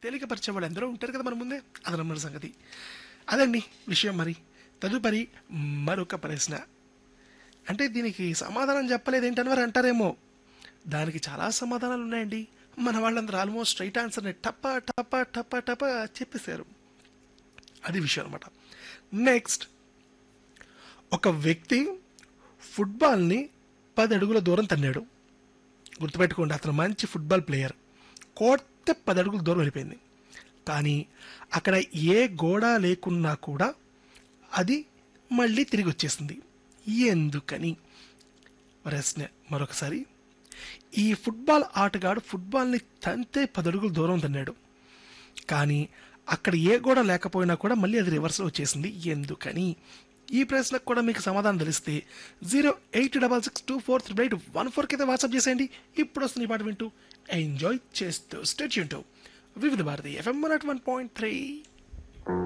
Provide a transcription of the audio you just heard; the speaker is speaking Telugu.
తేలికపరిచే వాళ్ళు ఎందరో ఉంటారు కదా మన ముందే అదనమ్మ సంగతి అదండి విషయం మరి తదుపరి మరొక ప్రశ్న అంటే దీనికి సమాధానం చెప్పలేదు ఏంటని వారు అంటారేమో దానికి చాలా సమాధానాలు ఉన్నాయండి మన వాళ్ళందరూ ఆల్మోస్ట్ రైట్ ఆన్సర్ని టప టప టప టప చెప్పేశారు అది విషయం అనమాట నెక్స్ట్ ఒక వ్యక్తి ఫుట్బాల్ని పది అడుగుల దూరం తన్నాడు గుర్తుపెట్టుకోండి అతను మంచి ఫుట్బాల్ ప్లేయర్ కోర్త పది అడుగుల దూరం వెళ్ళిపోయింది కానీ అక్కడ ఏ గోడ లేకున్నా కూడా అది మళ్ళీ తిరిగి వచ్చేసింది ఎందుకని ప్రశ్న మరొకసారి ఈ ఫుట్బాల్ ఆటగాడు ఫుట్బాల్ని తంతే పది అడుగుల దూరం తన్నాడు కానీ అక్కడ ఏ గోడ లేకపోయినా కూడా మళ్ళీ అది రివర్స్లో వచ్చేసింది ఎందుకని ఈ ప్రశ్నకు కూడా మీకు సమాధానం తెలిస్తే zero eight double six two four triple eight one ఫోర్కి అయితే వాట్సాప్ చేసేయండి ఇప్పుడు వస్తుంది ఈ పాట వింటూ ఎంజాయ్ చేస్తూ state Vividh Bharati FM one point three